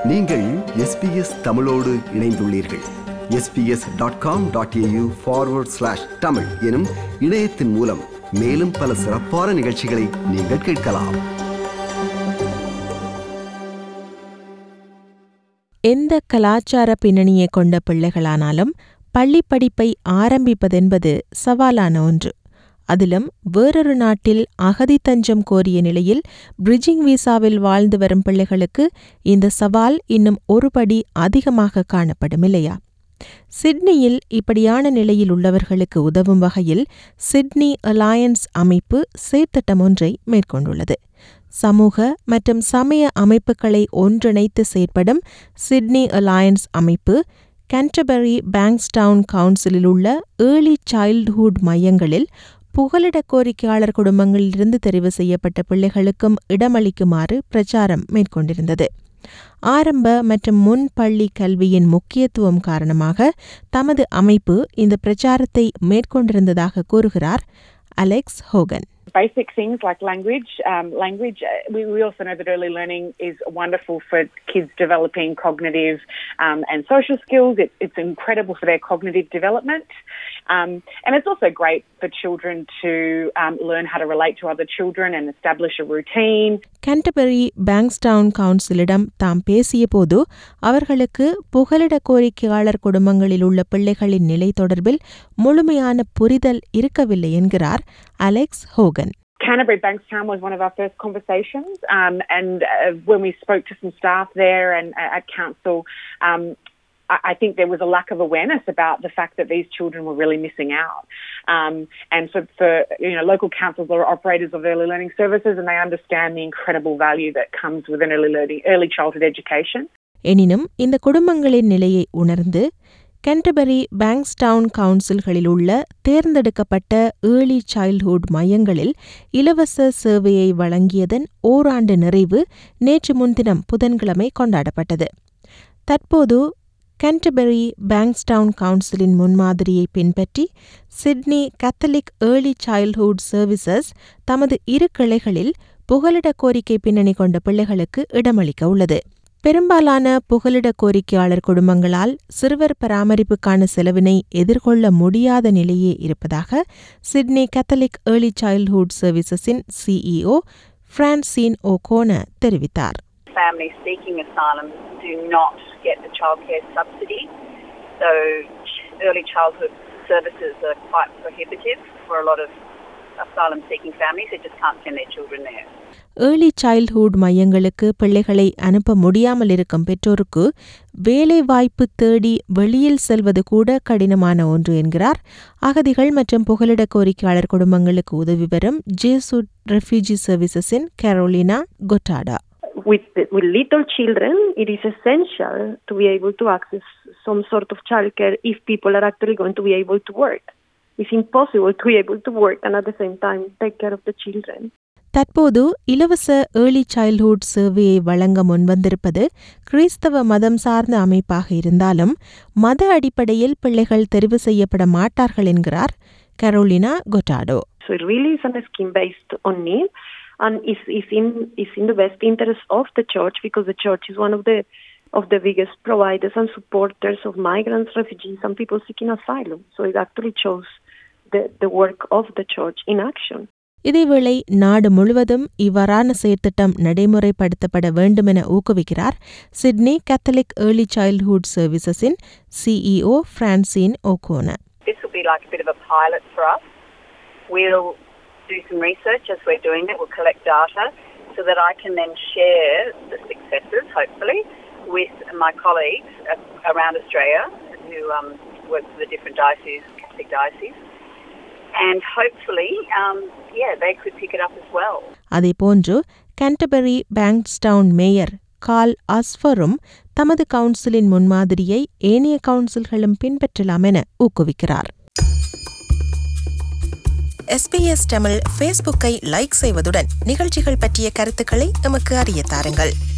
நீங்கள் எஸ்பிஎஸ் தமிழோடு இணைந்துள்ளீர்கள் SBS dot com dot AU forward slash Tamil எனும் இணையத்தின் மூலம் மேலும் பல சிறப்பான நிகழ்ச்சிகளை நீங்கள் கேட்கலாம் எந்த கலாச்சார பின்னணியை கொண்ட பிள்ளைகளானாலும் பள்ளி படிப்பை ஆரம்பிப்பதென்பது சவாலான ஒன்று அதிலும் வேறொரு நாட்டில் அகதி தஞ்சம் கோரிய நிலையில் பிரிட்ஜிங் விசாவில் வாழ்ந்து வரும் பிள்ளைகளுக்கு இந்த சவால் இன்னும் ஒருபடி அதிகமாக காணப்படும் இல்லையா சிட்னியில் இப்படியான நிலையில் உள்ளவர்களுக்கு உதவும் வகையில் சிட்னி அலையன்ஸ் அமைப்பு செயற்திட்டம் ஒன்றை மேற்கொண்டுள்ளது சமூக மற்றும் சமய அமைப்புகளை ஒன்றிணைத்து செயற்படும் சிட்னி அலையன்ஸ் அமைப்பு கேன்டபரி பேங்க்ஸ்டவுன் கவுன்சிலில் உள்ள ஏர்லி சைல்ட்ஹுட் மையங்களில் புகலிட கோரிக்கையாளர் குடும்பங்களிலிருந்து தெரிவு செய்யப்பட்ட பிள்ளைகளுக்கும் இடமளிக்குமாறு பிரச்சாரம் மேற்கொண்டிருந்தது ஆரம்ப மற்றும் முன் பள்ளி கல்வியின் முக்கியத்துவம் காரணமாக தமது அமைப்பு இந்த பிரச்சாரத்தை மேற்கொண்டிருந்ததாக கூறுகிறார் Alex Hogan basic things like language. Um, language, uh, we, we also know that early learning is wonderful for kids developing cognitive um, and social skills. It, it's incredible for their cognitive development. Um, and it's also great for children to um, learn how to relate to other children and establish a routine. Canterbury Bankstown கவுன்சிலிடம் தாம் பேசியபோது அவர்களுக்கு புகலிட கோரிக்கையாளர் குடும்பங்களில் உள்ள பிள்ளைகளின் நிலை தொடர்பில் முழுமையான புரிதல் இருக்கவில்லை என்கிறார் Alex Hogan Canterbury Bankstown was one of our first conversations, um, and uh, when we spoke to some staff there and uh, at council, um, I I think there was a lack of awareness about the fact that these children were really missing out. Um, and for, for you know local councils or operators of early learning services, and they understand the incredible value that comes with an early learning, early childhood education. எனினும் இந்த குடும்பங்களின் நிலையை உணர்ந்து கென்டபரி Bankstown கவுன்சில்களில் உள்ள தேர்ந்தெடுக்கப்பட்ட early childhood மையங்களில் இலவச சேவையை வழங்கியதன் ஓராண்டு நிறைவு நேற்று முன்தினம் புதன்கிழமை கொண்டாடப்பட்டது தற்போது கென்டபரி பேங்க்ஸ்டவுன் கவுன்சிலின் முன்மாதிரியை பின்பற்றி Sydney Catholic Early Childhood Services தமது இரு கிளைகளில் புகலிட கோரிக்கை பின்னணி கொண்ட பிள்ளைகளுக்கு இடமளிக்க உள்ளது பெரும்பாலான புகலிட கோரிக்கையாளர் குடும்பங்களால் சிறுவர் பராமரிப்புக்கான செலவினை எதிர்கொள்ள முடியாத நிலையே இருப்பதாக சிட்னி கத்தலிக் ஏர்லி சைல்ட்ஹுட் சர்வீசஸின் சிஇஓ பிரான்சின் ஓகோன தெரிவித்தார் families seeking asylum do not get the childcare subsidy. So early childhood services are quite prohibitive for a lot of asylum seeking families. They just can't send their children there. Early childhood மையங்களுக்கு பிள்ளைகளை அனுப்ப முடியாமல் இருக்கும் பெற்றோருக்கு வேலை வாய்ப்பு தேடி வெளியில் செல்வது கூட கடினமான ஒன்று என்கிறார் அகதிகள் மற்றும் புகலிட கோரிக்கையாளர் குடும்பங்களுக்கு உதவி வரும் ஜேசுட் ரெஃப்யூஜி சர்வீசஸின் கரோலினா கொட்டாடா with with little children, it is essential to be able to access some sort of childcare if people are actually going to be able to work. It's impossible to be able to work and at the same time take care of the children. தற்போது இலவச early childhood சேவையை வழங்க முன்வந்திருப்பது கிறிஸ்தவ மதம் சார்ந்த அமைப்பாக இருந்தாலும் மத அடிப்படையில் பிள்ளைகள் தெரிவு செய்யப்பட மாட்டார்கள் என்கிறார் கரோலினா கொட்டாடோ So it really is a scheme based on need and is is in is in the best interest of the church because the church is one of the of the biggest providers and supporters of migrants, refugees, and people seeking asylum. So it actually shows the, the work of the church in action. இதேவேளை நாடு முழுவதும் இவ்வாறான செயற்திட்டம் நடைமுறைப்படுத்தப்பட வேண்டுமென ஊக்குவிக்கிறார் Sydney Catholic Early Childhood சர்வீசஸின் CEO Francine ஓகோன This will be like a bit of a pilot for us. We'll do some research as we're doing it. We'll collect data so that I can then share the successes, hopefully, with my colleagues a- around Australia who um, work for the different dioceses, Catholic dioceses. And hopefully, um, yeah, they could pick it up as well. அதேபோன்று Canterbury Bankstown mayor Khal அஸ்வரும் தமது கவுன்சிலின் முன்மாதிரியை ஏனைய கவுன்சில்களும் பின்பற்றலாம் என ஊக்குவிக்கிறார் எஸ்பிஎஸ் தமிழ் ஃபேஸ்புக்கை லைக் செய்வதுடன் நிகழ்ச்சிகள் பற்றிய கருத்துக்களை எமக்கு அறிய தாருங்கள்